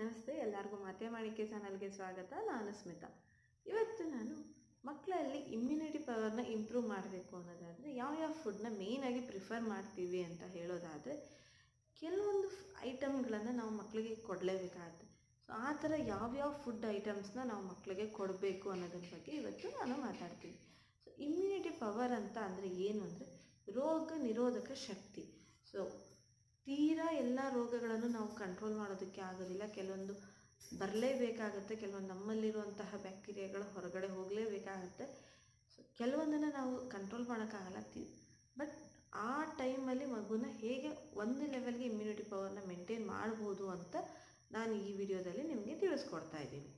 ನಮಸ್ತೆ ಎಲ್ಲರಿಗೂ ಮತ್ತೆ ಮಾಣಿಕ್ಯ ಚಾನಲ್ಗೆ ಸ್ವಾಗತ ನಾನು ಸ್ಮಿತಾ ಇವತ್ತು ನಾನು ಮಕ್ಕಳಲ್ಲಿ ಇಮ್ಯುನಿಟಿ ಪವರ್ನ ಇಂಪ್ರೂವ್ ಮಾಡಬೇಕು ಅನ್ನೋದಾದರೆ ಯಾವ್ಯಾವ ಫುಡ್ನ ಮೇಯ್ನಾಗಿ ಪ್ರಿಫರ್ ಮಾಡ್ತೀವಿ ಅಂತ ಹೇಳೋದಾದರೆ ಕೆಲವೊಂದು ಐಟಮ್ಗಳನ್ನು ನಾವು ಮಕ್ಕಳಿಗೆ ಕೊಡಲೇಬೇಕಾಗುತ್ತೆ ಸೊ ಆ ಥರ ಯಾವ್ಯಾವ ಫುಡ್ ಐಟಮ್ಸ್ನ ನಾವು ಮಕ್ಕಳಿಗೆ ಕೊಡಬೇಕು ಅನ್ನೋದ್ರ ಬಗ್ಗೆ ಇವತ್ತು ನಾನು ಮಾತಾಡ್ತೀನಿ ಸೊ ಇಮ್ಯುನಿಟಿ ಪವರ್ ಅಂತ ಅಂದರೆ ಏನು ಅಂದರೆ ರೋಗ ನಿರೋಧಕ ಶಕ್ತಿ ಸೊ ತೀರಾ ಎಲ್ಲ ರೋಗಗಳನ್ನು ನಾವು ಕಂಟ್ರೋಲ್ ಮಾಡೋದಕ್ಕೆ ಆಗೋದಿಲ್ಲ ಕೆಲವೊಂದು ಬರಲೇಬೇಕಾಗತ್ತೆ ಕೆಲವೊಂದು ನಮ್ಮಲ್ಲಿರುವಂತಹ ಬ್ಯಾಕ್ಟೀರಿಯಾಗಳು ಹೊರಗಡೆ ಹೋಗಲೇಬೇಕಾಗತ್ತೆ ಸೊ ಕೆಲವೊಂದನ್ನು ನಾವು ಕಂಟ್ರೋಲ್ ಮಾಡೋಕ್ಕಾಗಲ್ಲ ತಿ ಬಟ್ ಆ ಟೈಮಲ್ಲಿ ಮಗುನ ಹೇಗೆ ಒಂದು ಲೆವೆಲ್ಗೆ ಇಮ್ಯುನಿಟಿ ಪವರ್ನ ಮೇಂಟೈನ್ ಮಾಡ್ಬೋದು ಅಂತ ನಾನು ಈ ವಿಡಿಯೋದಲ್ಲಿ ನಿಮಗೆ ತಿಳಿಸ್ಕೊಡ್ತಾ ಇದ್ದೀನಿ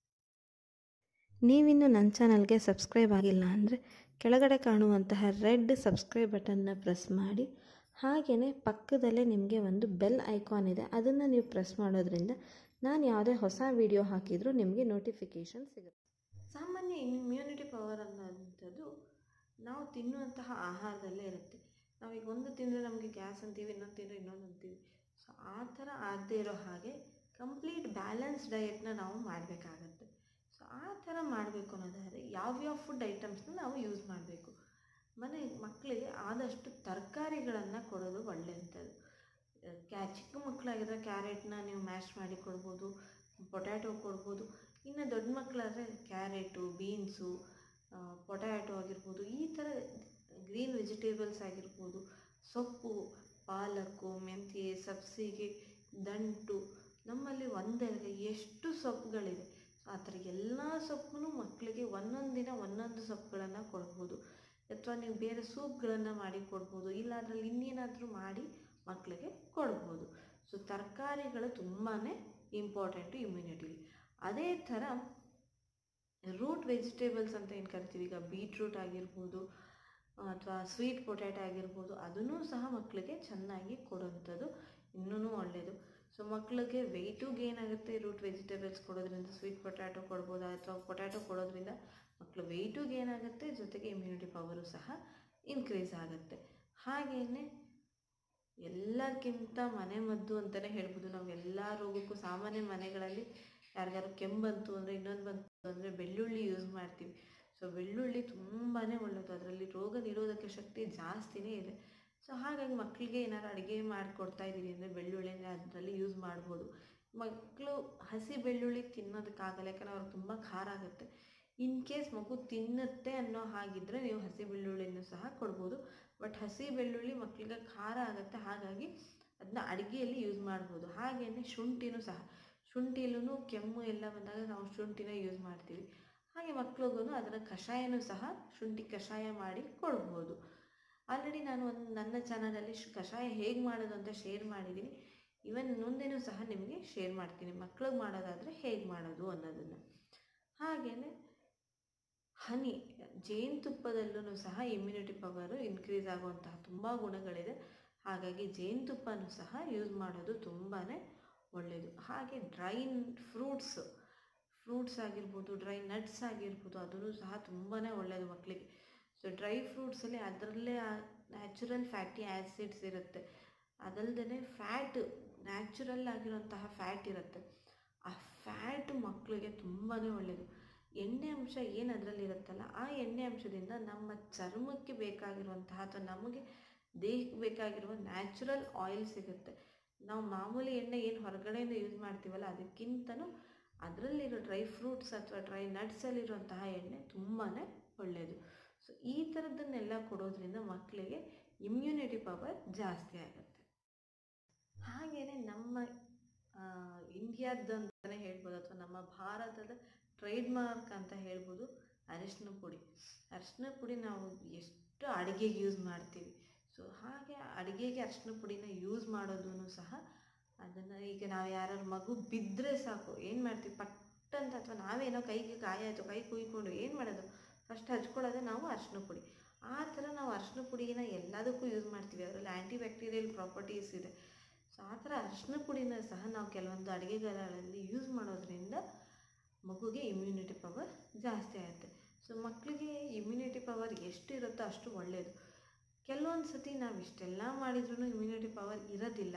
ನೀವಿನ್ನು ನನ್ನ ಚಾನಲ್ಗೆ ಸಬ್ಸ್ಕ್ರೈಬ್ ಆಗಿಲ್ಲ ಅಂದರೆ ಕೆಳಗಡೆ ಕಾಣುವಂತಹ ರೆಡ್ ಸಬ್ಸ್ಕ್ರೈಬ್ ಬಟನ್ನ ಪ್ರೆಸ್ ಮಾಡಿ ಹಾಗೆಯೇ ಪಕ್ಕದಲ್ಲೇ ನಿಮಗೆ ಒಂದು ಬೆಲ್ ಐಕಾನ್ ಇದೆ ಅದನ್ನು ನೀವು ಪ್ರೆಸ್ ಮಾಡೋದ್ರಿಂದ ನಾನು ಯಾವುದೇ ಹೊಸ ವಿಡಿಯೋ ಹಾಕಿದರೂ ನಿಮಗೆ ನೋಟಿಫಿಕೇಷನ್ ಸಿಗುತ್ತೆ ಸಾಮಾನ್ಯ ಇಮ್ಯುನಿಟಿ ಪವರ್ ಅನ್ನೋಂಥದ್ದು ನಾವು ತಿನ್ನುವಂತಹ ಆಹಾರದಲ್ಲೇ ಇರುತ್ತೆ ನಾವೀಗ ಒಂದು ತಿಂದರೆ ನಮಗೆ ಗ್ಯಾಸ್ ಅಂತೀವಿ ಇನ್ನೊಂದು ತಿಂದರೆ ಇನ್ನೊಂದು ಅಂತೀವಿ ಸೊ ಆ ಥರ ಆಗದೆ ಇರೋ ಹಾಗೆ ಕಂಪ್ಲೀಟ್ ಬ್ಯಾಲೆನ್ಸ್ ಡಯೆಟ್ನ ನಾವು ಮಾಡಬೇಕಾಗತ್ತೆ ಸೊ ಆ ಥರ ಮಾಡಬೇಕು ಅನ್ನೋದಾದರೆ ಯಾವ್ಯಾವ ಫುಡ್ ಐಟಮ್ಸ್ನ ನಾವು ಯೂಸ್ ಮಾಡಬೇಕು ಮನೆ ಮಕ್ಕಳಿಗೆ ಆದಷ್ಟು ತರಕಾರಿಗಳನ್ನು ಕೊಡೋದು ಒಳ್ಳೆಯಂಥದ್ದು ಕ್ಯಾ ಚಿಕ್ಕ ಮಕ್ಕಳಾಗಿದ್ರೆ ಕ್ಯಾರೆಟ್ನ ನೀವು ಮ್ಯಾಶ್ ಮಾಡಿ ಕೊಡ್ಬೋದು ಪೊಟ್ಯಾಟೊ ಕೊಡ್ಬೋದು ಇನ್ನು ದೊಡ್ಡ ಮಕ್ಕಳಾದರೆ ಕ್ಯಾರೆಟು ಬೀನ್ಸು ಪೊಟ್ಯಾಟೊ ಆಗಿರ್ಬೋದು ಈ ಥರ ಗ್ರೀನ್ ವೆಜಿಟೇಬಲ್ಸ್ ಆಗಿರ್ಬೋದು ಸೊಪ್ಪು ಪಾಲಕ್ಕು ಮೆಂತ್ಯೆ ಸಬ್ಸಿಗೆ ದಂಟು ನಮ್ಮಲ್ಲಿ ಒಂದೆರಡು ಎಷ್ಟು ಸೊಪ್ಪುಗಳಿದೆ ಆ ಥರ ಎಲ್ಲ ಸೊಪ್ಪು ಮಕ್ಕಳಿಗೆ ಒಂದೊಂದು ದಿನ ಒಂದೊಂದು ಸೊಪ್ಪುಗಳನ್ನು ಕೊಡ್ಬೋದು ಅಥವಾ ನೀವು ಬೇರೆ ಸೂಪ್ಗಳನ್ನು ಮಾಡಿ ಕೊಡ್ಬೋದು ಇಲ್ಲ ಅದರಲ್ಲಿ ಇನ್ನೇನಾದರೂ ಮಾಡಿ ಮಕ್ಕಳಿಗೆ ಕೊಡ್ಬೋದು ಸೊ ತರಕಾರಿಗಳು ತುಂಬಾ ಇಂಪಾರ್ಟೆಂಟು ಇಮ್ಯುನಿಟಿಲಿ ಅದೇ ಥರ ರೂಟ್ ವೆಜಿಟೇಬಲ್ಸ್ ಅಂತ ಏನು ಕರಿತೀವಿ ಈಗ ಬೀಟ್ರೂಟ್ ಆಗಿರ್ಬೋದು ಅಥವಾ ಸ್ವೀಟ್ ಪೊಟ್ಯಾಟೊ ಆಗಿರ್ಬೋದು ಅದನ್ನೂ ಸಹ ಮಕ್ಕಳಿಗೆ ಚೆನ್ನಾಗಿ ಕೊಡೋವಂಥದ್ದು ಇನ್ನೂ ಒಳ್ಳೆಯದು ಸೊ ಮಕ್ಕಳಿಗೆ ವೆಯ್ಟು ಗೇನ್ ಆಗುತ್ತೆ ರೂಟ್ ವೆಜಿಟೇಬಲ್ಸ್ ಕೊಡೋದ್ರಿಂದ ಸ್ವೀಟ್ ಪೊಟ್ಯಾಟೊ ಕೊಡ್ಬೋದು ಅಥವಾ ಪೊಟ್ಯಾಟೊ ಕೊಡೋದ್ರಿಂದ ಮಕ್ಕಳು ವೆಯ್ಟು ಗೇನ್ ಆಗುತ್ತೆ ಜೊತೆಗೆ ಇಮ್ಯುನಿಟಿ ಪವರು ಸಹ ಇನ್ಕ್ರೀಸ್ ಆಗುತ್ತೆ ಹಾಗೆಯೇ ಎಲ್ಲಕ್ಕಿಂತ ಮನೆ ಮದ್ದು ಅಂತಲೇ ಹೇಳ್ಬೋದು ನಾವು ಎಲ್ಲ ರೋಗಕ್ಕೂ ಸಾಮಾನ್ಯ ಮನೆಗಳಲ್ಲಿ ಯಾರಿಗಾರು ಕೆಮ್ಮು ಬಂತು ಅಂದರೆ ಇನ್ನೊಂದು ಬಂತು ಅಂದರೆ ಬೆಳ್ಳುಳ್ಳಿ ಯೂಸ್ ಮಾಡ್ತೀವಿ ಸೊ ಬೆಳ್ಳುಳ್ಳಿ ತುಂಬಾ ಒಳ್ಳೆಯದು ಅದರಲ್ಲಿ ರೋಗ ನಿರೋಧಕ ಶಕ್ತಿ ಜಾಸ್ತಿನೇ ಇದೆ ಸೊ ಹಾಗಾಗಿ ಮಕ್ಕಳಿಗೆ ಏನಾರು ಅಡುಗೆ ಮಾಡಿಕೊಡ್ತಾ ಇದ್ದೀವಿ ಅಂದರೆ ಬೆಳ್ಳುಳ್ಳಿನ ಅದರಲ್ಲಿ ಯೂಸ್ ಮಾಡ್ಬೋದು ಮಕ್ಕಳು ಹಸಿ ಬೆಳ್ಳುಳ್ಳಿ ತಿನ್ನೋದಕ್ಕಾಗಲ್ಲ ಯಾಕಂದರೆ ಅವ್ರಿಗೆ ತುಂಬ ಖಾರ ಆಗುತ್ತೆ ಇನ್ ಕೇಸ್ ಮಗು ತಿನ್ನುತ್ತೆ ಅನ್ನೋ ಹಾಗಿದ್ದರೆ ನೀವು ಹಸಿ ಬೆಳ್ಳುಳ್ಳಿನೂ ಸಹ ಕೊಡ್ಬೋದು ಬಟ್ ಹಸಿ ಬೆಳ್ಳುಳ್ಳಿ ಮಕ್ಕಳಿಗೆ ಖಾರ ಆಗುತ್ತೆ ಹಾಗಾಗಿ ಅದನ್ನ ಅಡುಗೆಯಲ್ಲಿ ಯೂಸ್ ಮಾಡ್ಬೋದು ಹಾಗೆಯೇ ಶುಂಠಿನೂ ಸಹ ಶುಂಠಿಲೂ ಕೆಮ್ಮು ಎಲ್ಲ ಬಂದಾಗ ನಾವು ಶುಂಠಿನ ಯೂಸ್ ಮಾಡ್ತೀವಿ ಹಾಗೆ ಮಕ್ಳಿಗೂ ಅದರ ಕಷಾಯನೂ ಸಹ ಶುಂಠಿ ಕಷಾಯ ಮಾಡಿ ಕೊಡ್ಬೋದು ಆಲ್ರೆಡಿ ನಾನು ಒಂದು ನನ್ನ ಚಾನಲಲ್ಲಿ ಕಷಾಯ ಹೇಗೆ ಮಾಡೋದು ಅಂತ ಶೇರ್ ಮಾಡಿದ್ದೀನಿ ಇವನ್ ಮುಂದೆನೂ ಸಹ ನಿಮಗೆ ಶೇರ್ ಮಾಡ್ತೀನಿ ಮಕ್ಳಿಗೆ ಮಾಡೋದಾದರೆ ಹೇಗೆ ಮಾಡೋದು ಅನ್ನೋದನ್ನು ಹಾಗೆಯೇ ಹನಿ ಜೇನುತುಪ್ಪದಲ್ಲೂ ಸಹ ಇಮ್ಯುನಿಟಿ ಪವರು ಇನ್ಕ್ರೀಸ್ ಆಗುವಂತಹ ತುಂಬ ಗುಣಗಳಿದೆ ಹಾಗಾಗಿ ಜೇನುತುಪ್ಪನೂ ಸಹ ಯೂಸ್ ಮಾಡೋದು ತುಂಬಾ ಒಳ್ಳೆಯದು ಹಾಗೆ ಡ್ರೈ ಫ್ರೂಟ್ಸ್ ಫ್ರೂಟ್ಸ್ ಆಗಿರ್ಬೋದು ಡ್ರೈ ನಟ್ಸ್ ಆಗಿರ್ಬೋದು ಅದೂ ಸಹ ತುಂಬಾ ಒಳ್ಳೆಯದು ಮಕ್ಕಳಿಗೆ ಸೊ ಡ್ರೈ ಫ್ರೂಟ್ಸಲ್ಲಿ ಅದರಲ್ಲೇ ನ್ಯಾಚುರಲ್ ಫ್ಯಾಟಿ ಆ್ಯಸಿಡ್ಸ್ ಇರುತ್ತೆ ಅದಲ್ಲದೆ ಫ್ಯಾಟ್ ನ್ಯಾಚುರಲ್ ಆಗಿರುವಂತಹ ಫ್ಯಾಟ್ ಇರುತ್ತೆ ಆ ಫ್ಯಾಟ್ ಮಕ್ಕಳಿಗೆ ತುಂಬಾ ಒಳ್ಳೆಯದು ಎಣ್ಣೆ ಅಂಶ ಏನು ಅದರಲ್ಲಿ ಇರುತ್ತಲ್ಲ ಆ ಎಣ್ಣೆ ಅಂಶದಿಂದ ನಮ್ಮ ಚರ್ಮಕ್ಕೆ ಬೇಕಾಗಿರುವಂತಹ ಅಥವಾ ನಮಗೆ ದೇಹಕ್ಕೆ ಬೇಕಾಗಿರುವ ನ್ಯಾಚುರಲ್ ಆಯಿಲ್ ಸಿಗುತ್ತೆ ನಾವು ಮಾಮೂಲಿ ಎಣ್ಣೆ ಏನು ಹೊರಗಡೆಯಿಂದ ಯೂಸ್ ಮಾಡ್ತೀವಲ್ಲ ಅದಕ್ಕಿಂತನೂ ಅದರಲ್ಲಿರೋ ಡ್ರೈ ಫ್ರೂಟ್ಸ್ ಅಥವಾ ಡ್ರೈ ನಟ್ಸಲ್ಲಿರುವಂತಹ ಎಣ್ಣೆ ತುಂಬಾ ಒಳ್ಳೆಯದು ಸೊ ಈ ಥರದ್ದನ್ನೆಲ್ಲ ಕೊಡೋದ್ರಿಂದ ಮಕ್ಕಳಿಗೆ ಇಮ್ಯುನಿಟಿ ಪವರ್ ಜಾಸ್ತಿ ಆಗುತ್ತೆ ಹಾಗೆಯೇ ನಮ್ಮ ಇಂಡಿಯಾದ್ದು ಅಂತಲೇ ಹೇಳ್ಬೋದು ಅಥವಾ ನಮ್ಮ ಭಾರತದ ಟ್ರೇಡ್ ಮಾರ್ಕ್ ಅಂತ ಹೇಳ್ಬೋದು ಅರಿಶಿನ ಪುಡಿ ಅರಿಶಿನ ಪುಡಿ ನಾವು ಎಷ್ಟು ಅಡುಗೆಗೆ ಯೂಸ್ ಮಾಡ್ತೀವಿ ಸೊ ಹಾಗೆ ಅಡುಗೆಗೆ ಅರಿಶಿನ ಪುಡಿನ ಯೂಸ್ ಮಾಡೋದೂ ಸಹ ಅದನ್ನು ಈಗ ನಾವು ಯಾರು ಮಗು ಬಿದ್ದರೆ ಸಾಕು ಏನು ಮಾಡ್ತೀವಿ ಪಟ್ಟಂತ ಅಥವಾ ನಾವೇನೋ ಕೈಗೆ ಗಾಯ ಆಯಿತು ಕೈ ಕುಯ್ಕೊಂಡು ಏನು ಮಾಡೋದು ಫಸ್ಟ್ ಹಚ್ಕೊಳ್ಳೋದೇ ನಾವು ಅರಿಶಿನ ಪುಡಿ ಆ ಥರ ನಾವು ಅರಿಶಿನ ಪುಡಿನ ಎಲ್ಲದಕ್ಕೂ ಯೂಸ್ ಮಾಡ್ತೀವಿ ಅದರಲ್ಲಿ ಆ್ಯಂಟಿ ಬ್ಯಾಕ್ಟೀರಿಯಲ್ ಪ್ರಾಪರ್ಟೀಸ್ ಇದೆ ಸೊ ಆ ಥರ ಅರಿಶಿನ ಪುಡಿನ ಸಹ ನಾವು ಕೆಲವೊಂದು ಅಡುಗೆಗಳಲ್ಲಿ ಯೂಸ್ ಮಾಡೋದ್ರಿಂದ ಮಗುಗೆ ಇಮ್ಯುನಿಟಿ ಪವರ್ ಜಾಸ್ತಿ ಆಗುತ್ತೆ ಸೊ ಮಕ್ಕಳಿಗೆ ಇಮ್ಯುನಿಟಿ ಪವರ್ ಎಷ್ಟು ಇರುತ್ತೋ ಅಷ್ಟು ಒಳ್ಳೆಯದು ಕೆಲವೊಂದು ಸತಿ ನಾವು ಇಷ್ಟೆಲ್ಲ ಮಾಡಿದ್ರೂ ಇಮ್ಯುನಿಟಿ ಪವರ್ ಇರೋದಿಲ್ಲ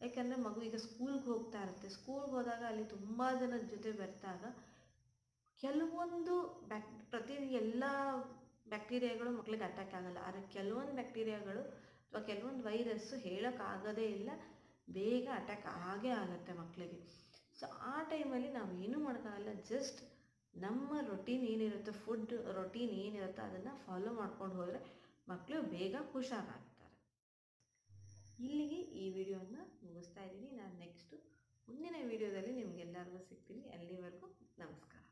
ಯಾಕಂದರೆ ಮಗು ಈಗ ಸ್ಕೂಲ್ಗೆ ಹೋಗ್ತಾ ಇರುತ್ತೆ ಸ್ಕೂಲ್ಗೆ ಹೋದಾಗ ಅಲ್ಲಿ ತುಂಬ ಜನದ ಜೊತೆ ಬೆರೆತಾಗ ಕೆಲವೊಂದು ಬ್ಯಾಕ್ ಪ್ರತಿ ಎಲ್ಲ ಬ್ಯಾಕ್ಟೀರಿಯಾಗಳು ಮಕ್ಳಿಗೆ ಅಟ್ಯಾಕ್ ಆಗಲ್ಲ ಆದರೆ ಕೆಲವೊಂದು ಬ್ಯಾಕ್ಟೀರಿಯಾಗಳು ಅಥವಾ ಕೆಲವೊಂದು ವೈರಸ್ಸು ಹೇಳೋಕ್ಕಾಗೋದೇ ಇಲ್ಲ ಬೇಗ ಅಟ್ಯಾಕ್ ಆಗೇ ಆಗುತ್ತೆ ಮಕ್ಕಳಿಗೆ ಸೊ ಆ ಟೈಮಲ್ಲಿ ನಾವು ಏನೂ ಮಾಡೋಕ್ಕಾಗಲ್ಲ ಜಸ್ಟ್ ನಮ್ಮ ರೊಟೀನ್ ಏನಿರುತ್ತೆ ಫುಡ್ ರೊಟೀನ್ ಏನಿರುತ್ತೋ ಅದನ್ನು ಫಾಲೋ ಮಾಡ್ಕೊಂಡು ಹೋದರೆ ಮಕ್ಕಳು ಬೇಗ ಹುಷಾರಾಗ್ತಾರೆ ಇಲ್ಲಿಗೆ ಈ ವಿಡಿಯೋನ ಮುಗಿಸ್ತಾ ಇದ್ದೀನಿ ನಾನು ನೆಕ್ಸ್ಟು ಮುಂದಿನ ವಿಡಿಯೋದಲ್ಲಿ ನಿಮಗೆಲ್ಲರಿಗೂ ಸಿಗ್ತೀನಿ ಅಲ್ಲಿವರೆಗೂ ನಮಸ್ಕಾರ